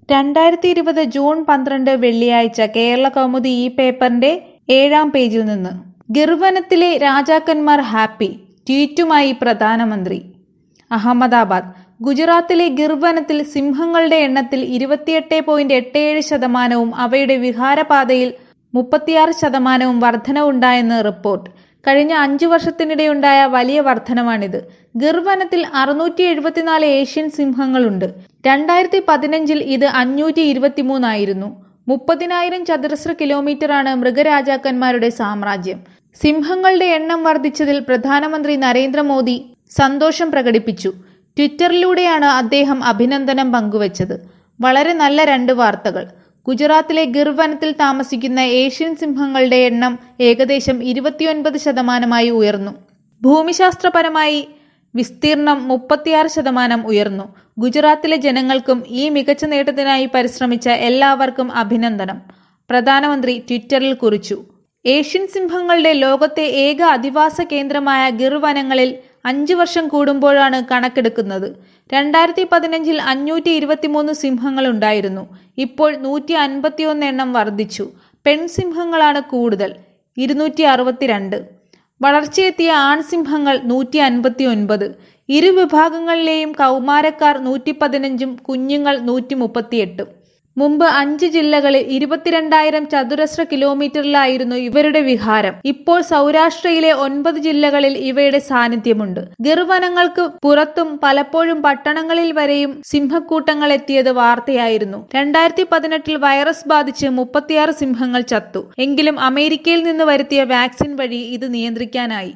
രണ്ടായിരത്തി ഇരുപത് ജൂൺ പന്ത്രണ്ട് വെള്ളിയാഴ്ച കേരള കൗമുദി ഈ പേപ്പറിന്റെ ഏഴാം പേജിൽ നിന്ന് ഗിർവനത്തിലെ രാജാക്കന്മാർ ഹാപ്പി ട്വീറ്റുമായി പ്രധാനമന്ത്രി അഹമ്മദാബാദ് ഗുജറാത്തിലെ ഗിർവനത്തിൽ സിംഹങ്ങളുടെ എണ്ണത്തിൽ ഇരുപത്തിയെട്ട് പോയിന്റ് എട്ട് ഏഴ് ശതമാനവും അവയുടെ വിഹാരപാതയിൽ മുപ്പത്തിയാറ് ശതമാനവും വർധനവുണ്ടായെന്ന് റിപ്പോർട്ട് കഴിഞ്ഞ അഞ്ചു വർഷത്തിനിടെയുണ്ടായ വലിയ വർധനമാണിത് ഗിർവനത്തിൽ അറുന്നൂറ്റി എഴുപത്തിനാല് ഏഷ്യൻ സിംഹങ്ങളുണ്ട് രണ്ടായിരത്തി പതിനഞ്ചിൽ ഇത് അഞ്ഞൂറ്റി ഇരുപത്തിമൂന്നായിരുന്നു മുപ്പതിനായിരം ചതുരശ്ര കിലോമീറ്ററാണ് മൃഗരാജാക്കന്മാരുടെ സാമ്രാജ്യം സിംഹങ്ങളുടെ എണ്ണം വർദ്ധിച്ചതിൽ പ്രധാനമന്ത്രി നരേന്ദ്രമോദി സന്തോഷം പ്രകടിപ്പിച്ചു ട്വിറ്ററിലൂടെയാണ് അദ്ദേഹം അഭിനന്ദനം പങ്കുവച്ചത് വളരെ നല്ല രണ്ട് വാർത്തകൾ ഗുജറാത്തിലെ ഗിർവനത്തിൽ താമസിക്കുന്ന ഏഷ്യൻ സിംഹങ്ങളുടെ എണ്ണം ഏകദേശം ഇരുപത്തിയൊൻപത് ശതമാനമായി ഉയർന്നു ഭൂമിശാസ്ത്രപരമായി വിസ്തീർണം മുപ്പത്തിയാറ് ശതമാനം ഉയർന്നു ഗുജറാത്തിലെ ജനങ്ങൾക്കും ഈ മികച്ച നേട്ടത്തിനായി പരിശ്രമിച്ച എല്ലാവർക്കും അഭിനന്ദനം പ്രധാനമന്ത്രി ട്വിറ്ററിൽ കുറിച്ചു ഏഷ്യൻ സിംഹങ്ങളുടെ ലോകത്തെ ഏക അധിവാസ കേന്ദ്രമായ ഗിർ വനങ്ങളിൽ അഞ്ചു വർഷം കൂടുമ്പോഴാണ് കണക്കെടുക്കുന്നത് രണ്ടായിരത്തി പതിനഞ്ചിൽ അഞ്ഞൂറ്റി ഇരുപത്തിമൂന്ന് സിംഹങ്ങൾ ഉണ്ടായിരുന്നു ഇപ്പോൾ നൂറ്റി അൻപത്തിയൊന്ന് എണ്ണം വർദ്ധിച്ചു പെൺസിംഹങ്ങളാണ് കൂടുതൽ ഇരുന്നൂറ്റി അറുപത്തിരണ്ട് വളർച്ചയെത്തിയ ആൺസിംഹങ്ങൾ നൂറ്റി അൻപത്തി ഒൻപത് ഇരു വിഭാഗങ്ങളിലെയും കൗമാരക്കാർ നൂറ്റി പതിനഞ്ചും കുഞ്ഞുങ്ങൾ നൂറ്റി മുപ്പത്തിയെട്ടും മുമ്പ് അഞ്ച് ജില്ലകളിൽ ഇരുപത്തിരണ്ടായിരം ചതുരശ്ര കിലോമീറ്ററിലായിരുന്നു ഇവരുടെ വിഹാരം ഇപ്പോൾ സൗരാഷ്ട്രയിലെ ഒൻപത് ജില്ലകളിൽ ഇവയുടെ സാന്നിധ്യമുണ്ട് ഗിർവനങ്ങൾക്ക് പുറത്തും പലപ്പോഴും പട്ടണങ്ങളിൽ വരെയും സിംഹക്കൂട്ടങ്ങൾ എത്തിയത് വാർത്തയായിരുന്നു രണ്ടായിരത്തി പതിനെട്ടിൽ വൈറസ് ബാധിച്ച് മുപ്പത്തിയാറ് സിംഹങ്ങൾ ചത്തു എങ്കിലും അമേരിക്കയിൽ നിന്ന് വരുത്തിയ വാക്സിൻ വഴി ഇത് നിയന്ത്രിക്കാനായി